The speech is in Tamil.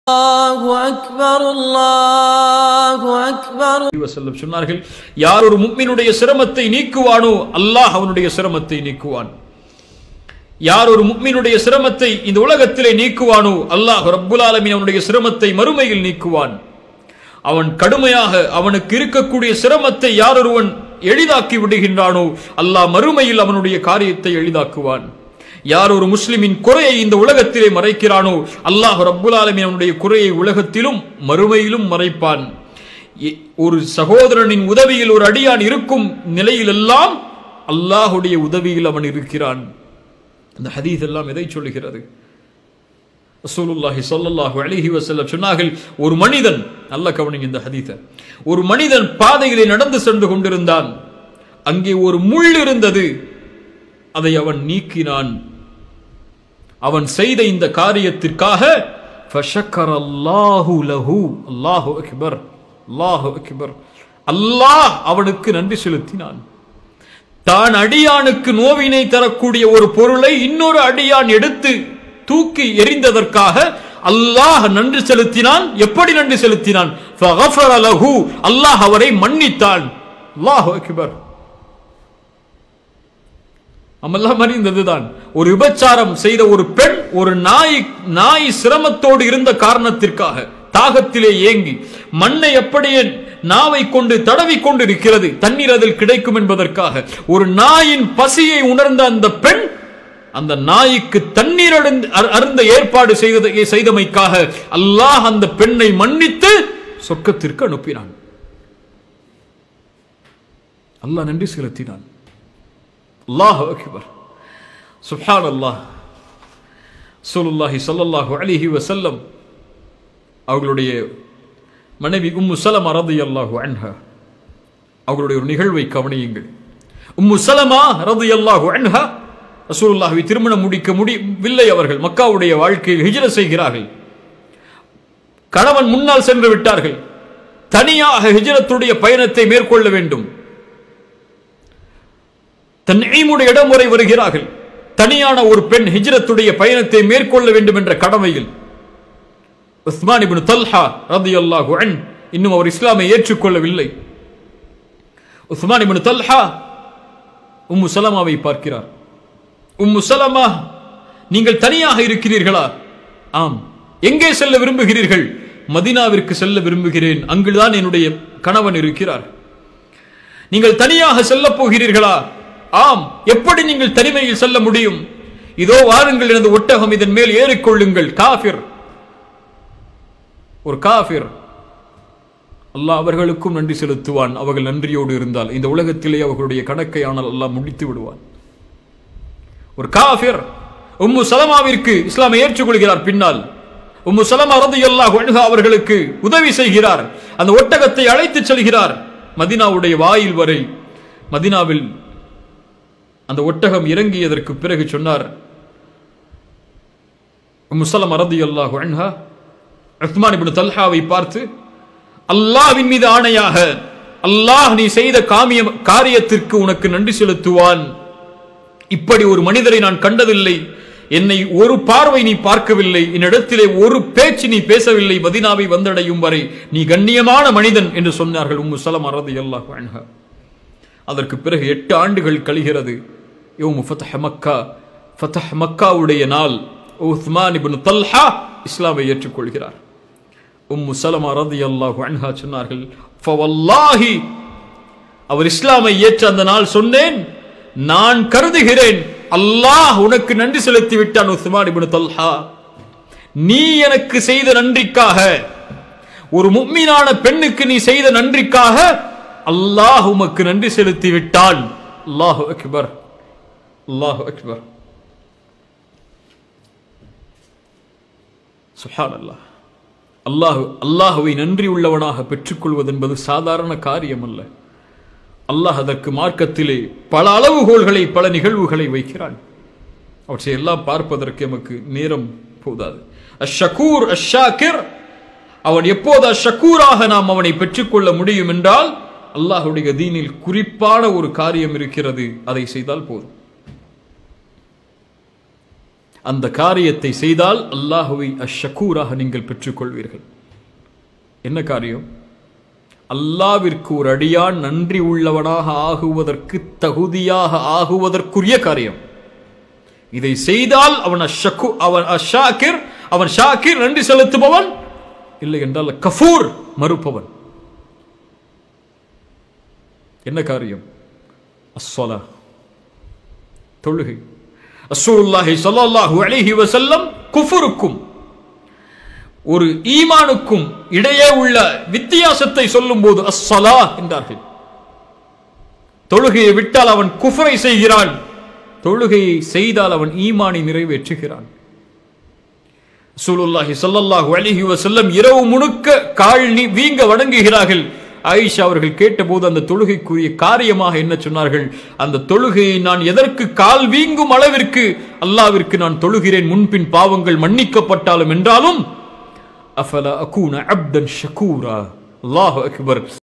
الله أكبر الله أكبر வஸல்லம் சொன்னார்கள் யார் ஒரு முக்மினுடைய சிரமத்தை நீக்குவானோ அல்லாஹ் அவனுடைய சிரமத்தை நீக்குவான் யார் ஒரு முக்மினுடைய சிரமத்தை இந்த உலகத்திலே நீக்குவானோ அல்லாஹ் ரப்புல் ஆலமீன் அவனுடைய சிரமத்தை மறுமையில் நீக்குவான் அவன் கடுமையாக அவனுக்கு இருக்கக்கூடிய சிரமத்தை யார் ஒருவன் எளிதாக்கி விடுகின்றானோ அல்லாஹ் மறுமையில் அவனுடைய காரியத்தை எளிதாக்குவான் யார் ஒரு முஸ்லிமின் குறையை இந்த உலகத்திலே மறைக்கிறானோ அல்லாஹ் ரப்புல் ஆலமீன் அவனுடைய குறையை உலகத்திலும் மறுமையிலும் மறைப்பான் எ- ஒரு சகோதரனின் உதவியில் ஒரு அடியான் இருக்கும் நிலையிலெல்லாம் அல்லாஹுடைய உதவியில் அவன் இருக்கிறான் இந்த ஹதீஸ் எல்லாம் எதை சொல்லுகிறது ரசூலுல்லாஹி ஸல்லல்லாஹு அலைஹி வஸல்லம் சொன்னார்கள் ஒரு மனிதன் நல்ல கவனிங்க இந்த ஹதீஸை ஒரு மனிதன் பாதையிலே நடந்து சென்று கொண்டிருந்தான் அங்கே ஒரு முள் இருந்தது அதை அவன் நீக்கினான் அவன் செய்த இந்த காரியத்திற்காக ஃபஷக்கர அல்லாஹு லஹு அல்லாஹு அக்பர் அல்லாஹு அக்பர் அல்லாஹ் அவனுக்கு நன்றி செலுத்தினான் தான் அடியானுக்கு நோவினை தரக்கூடிய ஒரு பொருளை இன்னொரு அடியான் எடுத்து தூக்கி எறிந்ததற்காக அல்லாஹ் நன்றி செலுத்தினான் எப்படி நன்றி செலுத்தினான் ஃபகஃபர லஹு அல்லாஹ் அவரை மன்னித்தான் அல்லாஹு அக்பர் நம்மெல்லாம் அறிந்ததுதான் ஒரு விபச்சாரம் செய்த ஒரு பெண் ஒரு நாய் நாய் சிரமத்தோடு இருந்த காரணத்திற்காக தாகத்திலே ஏங்கி மண்ணை அப்படியே நாவை கொண்டு தடவி கொண்டு இருக்கிறது தண்ணீர் அதில் கிடைக்கும் என்பதற்காக ஒரு நாயின் பசியை உணர்ந்த அந்த பெண் அந்த நாய்க்கு தண்ணீர் அருந்த- அரு- அருந்த ஏற்பாடு செய்தது செய்தமைக்காக அல்லாஹ் அந்த பெண்ணை மன்னித்து சொர்க்கத்திற்கு அனுப்பினான் அல்லாஹ் நன்றி செலுத்தினான் அல்லாஹ் அக்பர் சுப்ஹான் அல்லாஹ் சூலுல்லாஹி ஸல்லல்லாஹு அலைஹி வஸல்லம் அவர்களுடைய மனைவி உம்மு சலமா ரலியல்லாஹு அன்ஹா அவர்களுடைய ஒரு நிகழ்வை கவனியுங்கள் உம்மு சலமா ரலியல்லாஹு அன்ஹா ரசூலுல்லாஹ்வை திருமணம் முடிக்க முடியவில்லை அவர்கள் மக்காவுடைய வாழ்க்கையில் ஹிஜ்ரத் செய்கிறார்கள் கணவன் முன்னால் சென்று விட்டார்கள் தனியாக ஹிஜ்ரத்துடைய பயணத்தை மேற்கொள்ள வேண்டும் தன்னைமுடைய இடம் வரை வருகிறார்கள் தனியான ஒரு பெண் ஹிஜ்ரத்துடைய பயணத்தை மேற்கொள்ள வேண்டும் என்ற கடமையில் உஸ்மான் இப்னு தல்ஹா ரலியல்லாஹு அன் இன்னும் அவர் இஸ்லாமை ஏற்றுக்கொள்ளவில்லை உஸ்மான் இப்னு தல்ஹா உம்மு சலமாவை பார்க்கிறார் உம்மு சலமா நீங்கள் தனியாக இருக்கிறீர்களா ஆம் எங்கே செல்ல விரும்புகிறீர்கள் மதீனாவிற்கு செல்ல விரும்புகிறேன் அங்குதான் என்னுடைய கணவன் இருக்கிறார் நீங்கள் தனியாக செல்லப் போகிறீர்களா ஆம் எப்படி நீங்கள் தனிமையில் செல்ல முடியும் இதோ வாருங்கள் எனது ஒட்டகம் இதன் மேல் ஏறிக்கொள்ளுங்கள் காஃபிர் ஒரு காஃபிர் அல்லாஹ் அவர்களுக்கும் நன்றி செலுத்துவான் அவர்கள் நன்றியோடு இருந்தால் இந்த உலகத்திலே அவர்களுடைய கணக்கை ஆனால் அல்லாஹ் முடித்து விடுவான் ஒரு காஃபிர் உம்மு சலமாவிற்கு இஸ்லாமை ஏற்றுக்கொள்கிறார் பின்னால் உம்மு சலமா ரலியல்லாஹு அன்ஹா அவர்களுக்கு உதவி செய்கிறார் அந்த ஒட்டகத்தை அழைத்துச் செல்கிறார் மதீனாவுடைய வாயில் வரை மதீனாவில் அந்த ஒட்டகம் இறங்கியதற்கு பிறகு சொன்னார் உம்மு சலமா ரலியல்லாஹு அன்ஹா உஸ்மான் இப்னு தல்ஹாவை பார்த்து அல்லாஹ்வின் மீது ஆணையாக அல்லாஹ் நீ செய்த காமிய காரியத்திற்கு உனக்கு நன்றி செலுத்துவான் இப்படி ஒரு மனிதரை நான் கண்டதில்லை என்னை ஒரு பார்வை நீ பார்க்கவில்லை என்னிடத்திலே ஒரு பேச்சு நீ பேசவில்லை மதீனாவை வந்தடையும் வரை நீ கண்ணியமான மனிதன் என்று சொன்னார்கள் உம்மு சலமா ரலியல்லாஹு அன்ஹா அதற்கு பிறகு எட்டு ஆண்டுகள் கழிகிறது யோமு ஃபதஹ் மக்கா ஃபதஹ் மக்காவுடைய நாள் உஸ்மான் இப்னு தல்ஹா இஸ்லாமை ஏற்றுக்கொள்கிறார் உம்மு சலமா ரலியல்லாஹு அன்ஹா சொன்னார்கள் ஃபவல்லாஹி அவர் இஸ்லாமை ஏற்ற அந்த நாள் சொன்னேன் நான் கருதுகிறேன் அல்லாஹ் உனக்கு நன்றி செலுத்தி விட்டான் உஸ்மான் இப்னு தல்ஹா நீ எனக்கு செய்த நன்றிக்காக ஒரு முக்மீனான பெண்ணுக்கு நீ செய்த நன்றிக்காக அல்லாஹ் உமக்கு நன்றி செலுத்தி விட்டான் அல்லாஹு அக்பர் அல்லாஹு அக்பர் சுஹான் அல்லாஹ் அல்லாஹ் அல்லாஹுவை நன்றி உள்ளவனாக பெற்றுக்கொள்வது என்பது சாதாரண காரியம் அல்ல அல்லாஹ் அதற்கு மார்க்கத்திலே பல அளவுகோல்களை பல நிகழ்வுகளை வைக்கிறான் அவற்றை எல்லாம் பார்ப்பதற்கு எமக்கு நேரம் போதாது அஷக்கூர் அஷாக்கிர் அவன் எப்போது அஷக்கூராக நாம் அவனை பெற்றுக்கொள்ள முடியும் என்றால் அல்லாஹுடைய தீனில் குறிப்பான ஒரு காரியம் இருக்கிறது அதை செய்தால் போதும் அந்த காரியத்தை செய்தால் அல்லாஹுவை அஷக்கூராக நீங்கள் பெற்றுக்கொள்வீர்கள் என்ன காரியம் அல்லாவிற்கு ஒரு அடியான் நன்றி உள்ளவனாக ஆகுவதற்கு தகுதியாக ஆகுவதற்குரிய காரியம் இதை செய்தால் அவன் அஷக்கு அவன் அஷாக்கிர் அவன் ஷாக்கிர் நன்றி செலுத்துபவன் இல்லை என்றால் கஃபூர் மறுப்பவன் என்ன காரியம் அஸ்ஸலா தொழுகை ரசூலுல்லாஹி ஸல்லல்லாஹு அலைஹி வஸல்லம் குஃபுருக்கும் ஒரு ஈமானுக்கும் இடையே உள்ள வித்தியாசத்தை சொல்லும்போது அஸ்ஸலா என்றார்கள் தொழுகையை விட்டால் அவன் குஃபரை செய்கிறான் தொழுகையை செய்தால் அவன் ஈமானை நிறைவேற்றுகிறான் ரசூலுல்லாஹி ஸல்லல்லாஹு அலைஹி வஸல்லம் இரவு முழுக்க கால் நீ வீங்க வணங்குகிறார்கள் ஆயிஷா அவர்கள் கேட்டபோது அந்த தொழுகைக்குரிய காரியமாக என்ன சொன்னார்கள் அந்த தொழுகையை நான் எதற்கு கால் வீங்கும் அளவிற்கு அல்லாவிற்கு நான் தொழுகிறேன் முன்பின் பாவங்கள் மன்னிக்கப்பட்டாலும் என்றாலும் அஃபல அகூன அப்தன் ஷகூரா அல்லாஹு அக்பர்